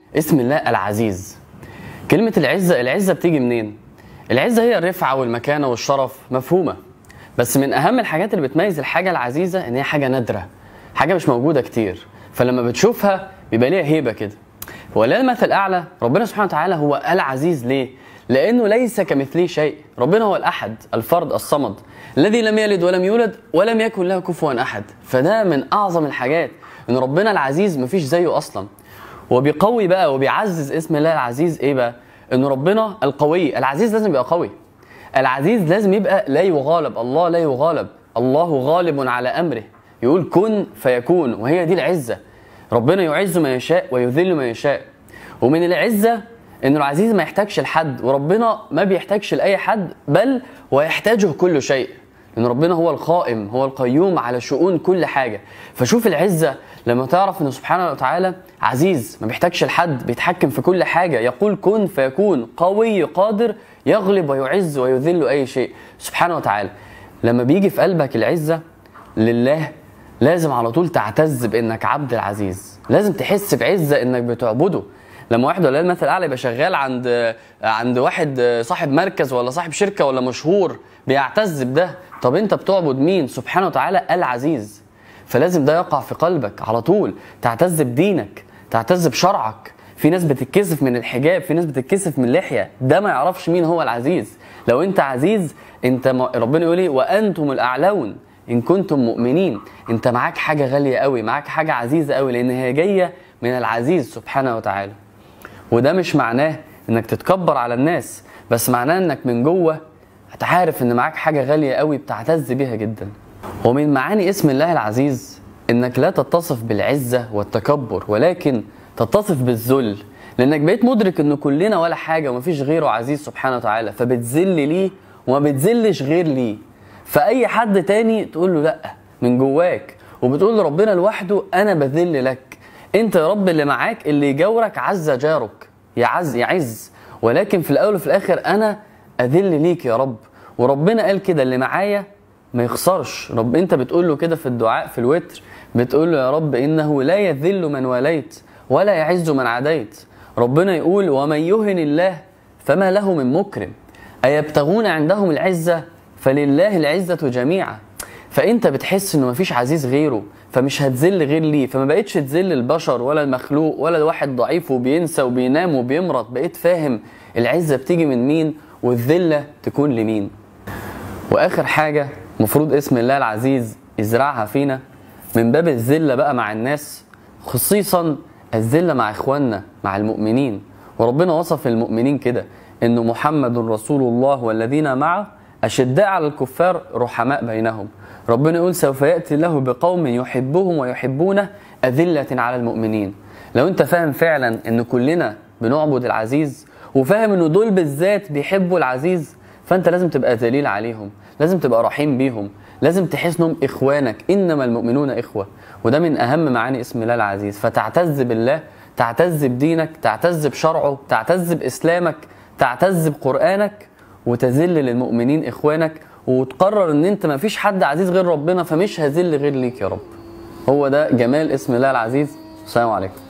اسم الله العزيز كلمة العزة العزة بتيجي منين؟ العزة هي الرفعة والمكانة والشرف مفهومة بس من أهم الحاجات اللي بتميز الحاجة العزيزة إن هي حاجة نادرة حاجة مش موجودة كتير فلما بتشوفها بيبقى ليها هيبة كده ولله المثل الأعلى ربنا سبحانه وتعالى هو العزيز ليه؟ لأنه ليس كمثله شيء ربنا هو الأحد الفرد الصمد الذي لم يلد ولم يولد ولم يكن له كفوا أحد فده من أعظم الحاجات إن ربنا العزيز مفيش زيه أصلا وبيقوي بقى وبيعزز اسم الله العزيز ايه بقى؟ ان ربنا القوي، العزيز لازم يبقى قوي. العزيز لازم يبقى لا يغالب، الله لا يغالب، الله غالب على امره. يقول كن فيكون وهي دي العزه. ربنا يعز ما يشاء ويذل ما يشاء. ومن العزه ان العزيز ما يحتاجش لحد وربنا ما بيحتاجش لاي حد بل ويحتاجه كل شيء. لان ربنا هو القائم هو القيوم على شؤون كل حاجه فشوف العزه لما تعرف انه سبحانه وتعالى عزيز ما بيحتاجش لحد بيتحكم في كل حاجه يقول كن فيكون قوي قادر يغلب ويعز ويذل اي شيء سبحانه وتعالى لما بيجي في قلبك العزه لله لازم على طول تعتز بانك عبد العزيز لازم تحس بعزه انك بتعبده لما واحد ولا المثل الاعلى يبقى شغال عند عند واحد صاحب مركز ولا صاحب شركه ولا مشهور بيعتز بده طب انت بتعبد مين سبحانه وتعالى العزيز فلازم ده يقع في قلبك على طول تعتز بدينك تعتز بشرعك في ناس بتتكسف من الحجاب في ناس بتتكسف من اللحيه ده ما يعرفش مين هو العزيز لو انت عزيز انت م... ربنا يقول ايه وانتم الاعلون ان كنتم مؤمنين انت معاك حاجه غاليه قوي معاك حاجه عزيزه قوي لان هي جايه من العزيز سبحانه وتعالى وده مش معناه انك تتكبر على الناس بس معناه انك من جوه هتعرف ان معاك حاجه غاليه قوي بتعتز بيها جدا ومن معاني اسم الله العزيز انك لا تتصف بالعزه والتكبر ولكن تتصف بالذل لانك بقيت مدرك ان كلنا ولا حاجه ومفيش غيره عزيز سبحانه وتعالى فبتذل ليه وما بتذلش غير ليه فاي حد تاني تقول له لا من جواك وبتقول لربنا لوحده انا بذل لك انت يا رب اللي معاك اللي يجاورك عز جارك يعز يعز ولكن في الاول وفي الاخر انا اذل ليك يا رب وربنا قال كده اللي معايا ما يخسرش رب انت بتقول له كده في الدعاء في الوتر بتقول له يا رب انه لا يذل من واليت ولا يعز من عاديت ربنا يقول ومن يهن الله فما له من مكرم ايبتغون عندهم العزه فلله العزه جميعا فانت بتحس انه مفيش عزيز غيره فمش هتذل غير ليه فما بقتش تذل البشر ولا المخلوق ولا الواحد ضعيف وبينسى وبينام وبيمرض بقيت فاهم العزه بتيجي من مين والذله تكون لمين واخر حاجه مفروض اسم الله العزيز يزرعها فينا من باب الذله بقى مع الناس خصيصا الذله مع اخواننا مع المؤمنين وربنا وصف المؤمنين كده انه محمد رسول الله والذين معه اشداء على الكفار رحماء بينهم ربنا يقول سوف ياتي له بقوم يحبهم ويحبونه اذله على المؤمنين لو انت فاهم فعلا ان كلنا بنعبد العزيز وفاهم انه دول بالذات بيحبوا العزيز فانت لازم تبقى ذليل عليهم لازم تبقى رحيم بيهم لازم تحس انهم اخوانك انما المؤمنون اخوه وده من اهم معاني اسم الله العزيز فتعتز بالله تعتز بدينك تعتز بشرعه تعتز باسلامك تعتز بقرانك وتذل للمؤمنين اخوانك وتقرر ان انت ما فيش حد عزيز غير ربنا فمش هذل غير ليك يا رب هو ده جمال اسم الله العزيز السلام عليكم